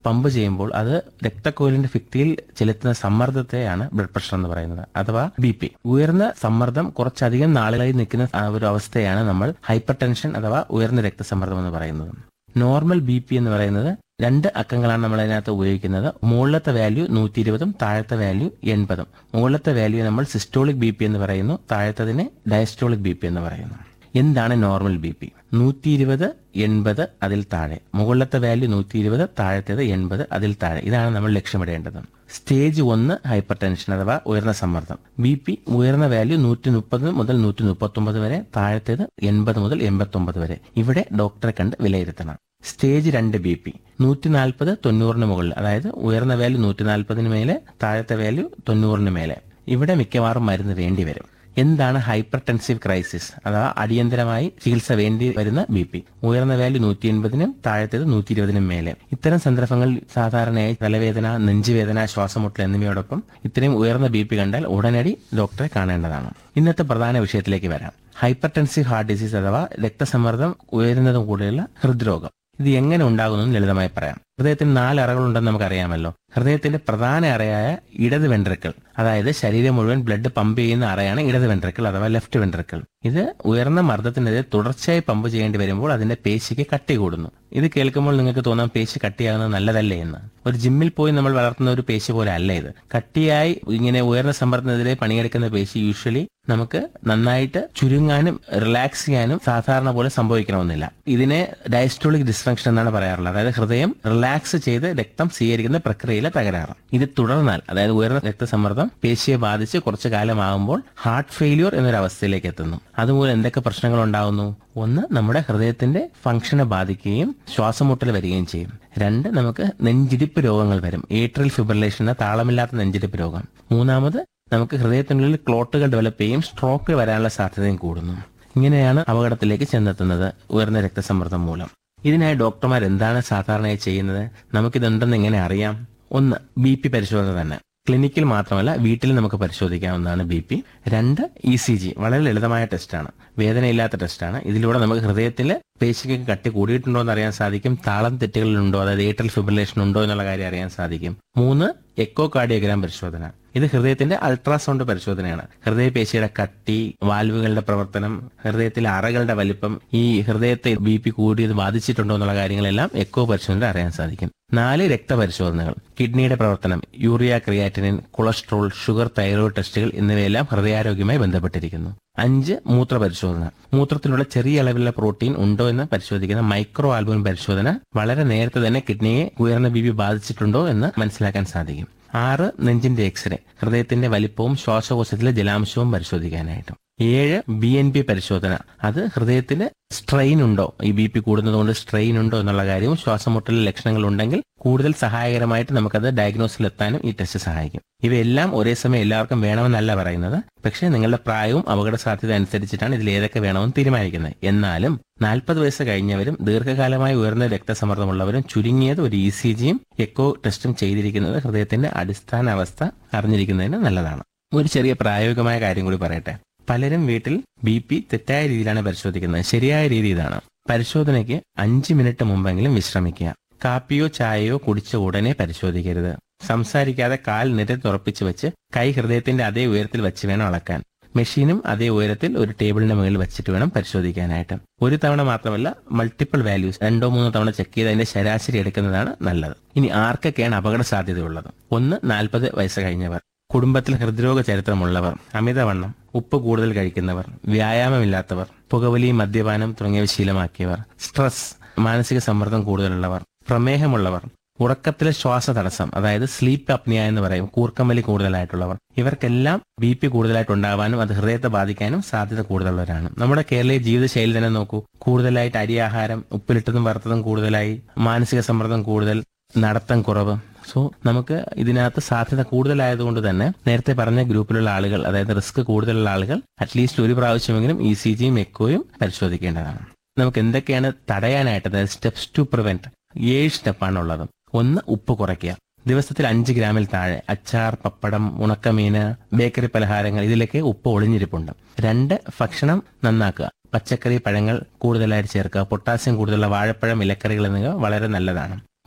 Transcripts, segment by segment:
pump ചെയ്യുമ്പോൾ അത് രക്തക്കോലിന്റെ ഭിത്തിയിൽ ചെലുത്തുന്ന സമ്മർദ്ദത്തെയാണ് ബ്ലഡ് പ്രഷർ എന്ന് പറയുന്നത് അഥവാ ബി പി ഉയർന്ന സമ്മർദ്ദം കുറച്ചധികം നാളുകളായി നിൽക്കുന്ന ആ ഒരു അവസ്ഥയാണ് നമ്മൾ ഹൈപ്പർ ടെൻഷൻ അഥവാ ഉയർന്ന രക്തസമ്മർദ്ദം എന്ന് പറയുന്നത് നോർമൽ ബി പി എന്ന് പറയുന്നത് രണ്ട് അക്കങ്ങളാണ് നമ്മൾ അതിനകത്ത് ഉപയോഗിക്കുന്നത് മുകളിലത്തെ വാല്യൂ നൂറ്റി ഇരുപതും താഴത്തെ വാല്യൂ എൺപതും മുകളിലത്തെ വാല്യൂ നമ്മൾ സിസ്റ്റോളിക് ബി പി എന്ന് പറയുന്നു താഴത്തതിനെ ഡയസ്റ്റോളിക് ബി പി എന്ന് പറയുന്നു എന്താണ് നോർമൽ ബി പി നൂറ്റി ഇരുപത് എൺപത് അതിൽ താഴെ മുകളിലത്തെ വാല്യൂ നൂറ്റി ഇരുപത് താഴത്തേത് എൺപത് അതിൽ താഴെ ഇതാണ് നമ്മൾ ലക്ഷ്യമിടേണ്ടത് സ്റ്റേജ് ഒന്ന് ഹൈപ്പർ ടെൻഷൻ അഥവാ ഉയർന്ന സമ്മർദ്ദം ബി പി ഉയർന്ന വാല്യൂ നൂറ്റി മുപ്പത് മുതൽ നൂറ്റി മുപ്പത്തി ഒമ്പത് വരെ താഴത്തേത് എൺപത് മുതൽ എൺപത്തി ഒമ്പത് വരെ ഇവിടെ ഡോക്ടറെ കണ്ട് വിലയിരുത്തണം സ്റ്റേജ് രണ്ട് ബി പി നൂറ്റി നാൽപ്പത് തൊണ്ണൂറിന് മുകളിൽ അതായത് ഉയർന്ന വാല്യൂ നൂറ്റി നാൽപ്പതിന് മേലെ താഴത്തെ വാല്യൂ തൊണ്ണൂറിന് മേലെ ഇവിടെ മിക്കവാറും മരുന്ന് വേണ്ടി വരും എന്താണ് ഹൈപ്പർ ടെൻസീവ് ക്രൈസിസ് അഥവാ അടിയന്തരമായി ചികിത്സ വേണ്ടി വരുന്ന ബി പി ഉയർന്ന വാല്യൂ നൂറ്റി എൺപതിനും താഴത്തേത് നൂറ്റി ഇരുപതിനും മേലെ ഇത്തരം സന്ദർഭങ്ങളിൽ സാധാരണയായി തലവേദന നെഞ്ചുവേദന ശ്വാസമുട്ടൽ എന്നിവയോടൊപ്പം ഇത്രയും ഉയർന്ന ബി പി കണ്ടാൽ ഉടനടി ഡോക്ടറെ കാണേണ്ടതാണ് ഇന്നത്തെ പ്രധാന വിഷയത്തിലേക്ക് വരാം ഹൈപ്പർ ടെൻസീവ് ഹാർട്ട് ഡിസീസ് അഥവാ രക്തസമ്മർദ്ദം ഉയരുന്നതും കൂടെയുള്ള ഹൃദ്രോഗം ഇത് എങ്ങനെ ഉണ്ടാകുന്നു ലളിതമായി പറയാം ഹൃദയത്തിന് നാല് അറകളുണ്ടെന്ന് നമുക്കറിയാമല്ലോ ഹൃദയത്തിന്റെ പ്രധാന അറയായ ഇടത് വെൻട്രിക്കിൾ അതായത് ശരീരം മുഴുവൻ ബ്ലഡ് പമ്പ് ചെയ്യുന്ന അറയാണ് ഇടത് വെൻട്രിക്കിൾ അഥവാ ലെഫ്റ്റ് വെൻട്രിക്കിൾ ഇത് ഉയർന്ന മർദ്ദത്തിനെതിരെ തുടർച്ചയായി പമ്പ് ചെയ്യേണ്ടി വരുമ്പോൾ അതിന്റെ പേശിക്ക് കട്ടി കൂടുന്നു ഇത് കേൾക്കുമ്പോൾ നിങ്ങൾക്ക് തോന്നാം പേശി കട്ടിയാകുന്നത് നല്ലതല്ലേ എന്ന് ഒരു ജിമ്മിൽ പോയി നമ്മൾ വളർത്തുന്ന ഒരു പേശി പോലെ അല്ല ഇത് കട്ടിയായി ഇങ്ങനെ ഉയർന്ന സമ്മർദ്ദത്തിനെതിരെ പണിയെടുക്കുന്ന പേശി യൂഷ്വലി നമുക്ക് നന്നായിട്ട് ചുരുങ്ങാനും റിലാക്സ് ചെയ്യാനും സാധാരണ പോലെ സംഭവിക്കണമെന്നില്ല ഇതിനെ ഡയസ്റ്റോളിക് ഡിസ്ഫങ്ഷൻ എന്നാണ് പറയാറുള്ളത് അതായത് ഹൃദയം റിലാക്സ് ചെയ്ത് രക്തം സ്വീകരിക്കുന്ന പ്രക്രിയയിലെ തകരാറ് ഇത് തുടർന്നാൽ അതായത് ഉയർന്ന രക്തസമ്മർദ്ദം പേശിയെ ബാധിച്ച് കുറച്ചു കാലമാകുമ്പോൾ ഹാർട്ട് ഫെയിലിയർ എന്നൊരു അവസ്ഥയിലേക്ക് എത്തുന്നു അതുമൂലം എന്തൊക്കെ പ്രശ്നങ്ങൾ ഉണ്ടാകുന്നു ഒന്ന് നമ്മുടെ ഹൃദയത്തിന്റെ ഫംഗ്ഷനെ ബാധിക്കുകയും ശ്വാസമുട്ടൽ വരികയും ചെയ്യും രണ്ട് നമുക്ക് നെഞ്ചിടിപ്പ് രോഗങ്ങൾ വരും ഏട്രൽ ഫിബ്രിലേഷൻ എന്ന താളമില്ലാത്ത നെഞ്ചിടിപ്പ് രോഗം മൂന്നാമത് നമുക്ക് ഹൃദയത്തിനുള്ളിൽ ക്ലോട്ടുകൾ ഡെവലപ്പ് ചെയ്യും സ്ട്രോക്ക് വരാനുള്ള സാധ്യതയും കൂടുന്നു ഇങ്ങനെയാണ് അപകടത്തിലേക്ക് ചെന്നെത്തുന്നത് ഉയർന്ന രക്തസമ്മർദ്ദം മൂലം ഇതിനായി ഡോക്ടർമാർ എന്താണ് സാധാരണയായി ചെയ്യുന്നത് നമുക്കിതുണ്ടെന്ന് എങ്ങനെ അറിയാം ഒന്ന് ബി പി പരിശോധന തന്നെ ക്ലിനിക്കിൽ മാത്രമല്ല വീട്ടിൽ നമുക്ക് പരിശോധിക്കാവുന്നതാണ് ബി പി രണ്ട് ഇ സി ജി വളരെ ലളിതമായ ടെസ്റ്റാണ് വേദനയില്ലാത്ത ടെസ്റ്റാണ് ഇതിലൂടെ നമുക്ക് ഹൃദയത്തിൽ പേശിക്ക് കട്ടി കൂടിയിട്ടുണ്ടോ എന്ന് അറിയാൻ സാധിക്കും താളം തെറ്റുകളിലുണ്ടോ അതായത് ഏട്ടൽ ഫിബ്രിലേഷൻ ഉണ്ടോ എന്നുള്ള കാര്യം അറിയാൻ സാധിക്കും മൂന്ന് എക്കോ കാർഡിയോഗ്രാം പരിശോധന ഇത് ഹൃദയത്തിന്റെ അൾട്രാസൗണ്ട് പരിശോധനയാണ് ഹൃദയപേശിയുടെ കട്ടി വാൽവുകളുടെ പ്രവർത്തനം ഹൃദയത്തിലെ അറകളുടെ വലിപ്പം ഈ ഹൃദയത്തെ ബി പി കൂടിയത് ബാധിച്ചിട്ടുണ്ടോ എന്നുള്ള കാര്യങ്ങളെല്ലാം എക്കോ പരിശോധന അറിയാൻ സാധിക്കും നാല് രക്തപരിശോധനകൾ കിഡ്നിയുടെ പ്രവർത്തനം urea creatinine cholesterol sugar thyroid ടെസ്റ്റുകൾ എന്നിവയെല്ലാം ഹൃദയാരോഗ്യവുമായി ബന്ധപ്പെട്ടിരിക്കുന്നു അഞ്ച് മൂത്രപരിശോധന മൂത്രത്തിലുള്ള ചെറിയ അളവിലുള്ള പ്രോട്ടീൻ ഉണ്ടോ എന്ന് പരിശോധിക്കുന്ന മൈക്രോ ആൽബുമിൻ പരിശോധന വളരെ നേരത്തെ തന്നെ കിഡ്നിയെ ഉയർന്ന ബി പി ബാധിച്ചിട്ടുണ്ടോ എന്ന് മനസ്സിലാക്കാൻ സാധിക്കും ആറ് നെഞ്ചിന്റെ എക്സ്റേ ഹൃദയത്തിന്റെ വലിപ്പവും ശ്വാസകോശത്തിലെ ജലാംശവും പരിശോധിക്കാനായിട്ടും ഏഴ് ബി എൻ പി പരിശോധന അത് ഹൃദയത്തിന് സ്ട്രെയിൻ ഉണ്ടോ ഈ ബി പി കൂടുന്നതുകൊണ്ട് സ്ട്രെയിൻ ഉണ്ടോ എന്നുള്ള കാര്യവും ശ്വാസമുട്ടലിൽ ലക്ഷണങ്ങൾ ഉണ്ടെങ്കിൽ കൂടുതൽ സഹായകരമായിട്ട് നമുക്കത് ഡയഗ്നോസിൽ എത്താനും ഈ ടെസ്റ്റ് സഹായിക്കും ഇവയെല്ലാം ഒരേ സമയം എല്ലാവർക്കും വേണമെന്നല്ല പറയുന്നത് പക്ഷേ നിങ്ങളുടെ പ്രായവും അപകട സാധ്യത അനുസരിച്ചിട്ടാണ് ഇതിൽ ഏതൊക്കെ വേണമെന്ന് തീരുമാനിക്കുന്നത് എന്നാലും നാൽപ്പത് വയസ്സ് കഴിഞ്ഞവരും ദീർഘകാലമായി ഉയർന്ന രക്തസമ്മർദ്ദമുള്ളവരും ചുരുങ്ങിയത് ഒരു ഇ സി ജിയും എക്കോ ടെസ്റ്റും ചെയ്തിരിക്കുന്നത് ഹൃദയത്തിന്റെ അടിസ്ഥാന അവസ്ഥ അറിഞ്ഞിരിക്കുന്നതിന് നല്ലതാണ് ഒരു ചെറിയ പ്രായോഗികമായ കാര്യം കൂടി പറയട്ടെ പലരും വീട്ടിൽ ബി പി തെറ്റായ രീതിയിലാണ് പരിശോധിക്കുന്നത് ശരിയായ രീതി ഇതാണ് പരിശോധനയ്ക്ക് അഞ്ച് മിനിറ്റ് മുമ്പെങ്കിലും വിശ്രമിക്കുക കാപ്പിയോ ചായയോ കുടിച്ച ഉടനെ പരിശോധിക്കരുത് സംസാരിക്കാതെ കാൽ നിരത്തുറപ്പിച്ച് വെച്ച് കൈ ഹൃദയത്തിന്റെ അതേ ഉയരത്തിൽ വെച്ച് വേണം അളക്കാൻ മെഷീനും അതേ ഉയരത്തിൽ ഒരു ടേബിളിന്റെ മുകളിൽ വെച്ചിട്ട് വേണം പരിശോധിക്കാനായിട്ട് ഒരു തവണ മാത്രമല്ല മൾട്ടിപ്പിൾ വാല്യൂസ് രണ്ടോ മൂന്നോ തവണ ചെക്ക് ചെയ്ത് അതിന്റെ ശരാശരി എടുക്കുന്നതാണ് നല്ലത് ഇനി ആർക്കൊക്കെയാണ് അപകട സാധ്യതയുള്ളത് ഒന്ന് നാൽപ്പത് വയസ്സ് കഴിഞ്ഞവർ കുടുംബത്തിൽ ഹൃദ്രോഗ ചരിത്രമുള്ളവർ അമിതവണ്ണം ഉപ്പ് കൂടുതൽ കഴിക്കുന്നവർ വ്യായാമമില്ലാത്തവർ പുകവലി മദ്യപാനം തുടങ്ങിയവ ശീലമാക്കിയവർ സ്ട്രെസ് മാനസിക സമ്മർദ്ദം കൂടുതലുള്ളവർ പ്രമേഹമുള്ളവർ ഉറക്കത്തിലെ ശ്വാസ തടസ്സം അതായത് സ്ലീപ്പ് അപ്നിയ എന്ന് പറയും കൂർക്കമ്പലി കൂടുതലായിട്ടുള്ളവർ ഇവർക്കെല്ലാം ബി പി കൂടുതലായിട്ട് ഉണ്ടാവാനും അത് ഹൃദയത്തെ ബാധിക്കാനും സാധ്യത കൂടുതലുള്ളവരാണ് നമ്മുടെ കേരളീയ ജീവിതശൈലി തന്നെ നോക്കൂ കൂടുതലായിട്ട് അരിയാഹാരം ഉപ്പിലിട്ടതും വറുത്തതും കൂടുതലായി മാനസിക സമ്മർദ്ദം കൂടുതൽ നടത്തം കുറവ് സോ നമുക്ക് ഇതിനകത്ത് സാധ്യത കൂടുതലായതുകൊണ്ട് തന്നെ നേരത്തെ പറഞ്ഞ ഗ്രൂപ്പിലുള്ള ആളുകൾ അതായത് റിസ്ക് കൂടുതലുള്ള ആളുകൾ അറ്റ്ലീസ്റ്റ് ഒരു പ്രാവശ്യമെങ്കിലും ഇ സി ജിയും എക്കോയും പരിശോധിക്കേണ്ടതാണ് നമുക്ക് എന്തൊക്കെയാണ് തടയാനായിട്ട് അതായത് സ്റ്റെപ്സ് ടു പ്രിവെന്റ് ഏഴ് സ്റ്റെപ്പാണുള്ളത് ഒന്ന് ഉപ്പ് കുറയ്ക്കുക ദിവസത്തിൽ അഞ്ച് ഗ്രാമിൽ താഴെ അച്ചാർ പപ്പടം ഉണക്കമീന് ബേക്കറി പലഹാരങ്ങൾ ഇതിലൊക്കെ ഉപ്പ് ഒളിഞ്ഞിരിപ്പുണ്ട് രണ്ട് ഭക്ഷണം നന്നാക്കുക പച്ചക്കറി പഴങ്ങൾ കൂടുതലായിട്ട് ചേർക്കുക പൊട്ടാസ്യം കൂടുതലുള്ള വാഴപ്പഴം ഇലക്കറികൾ എന്നിവ വളരെ നല്ലതാണ്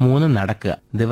മൂന്ന് നടക്കുക ദിവസം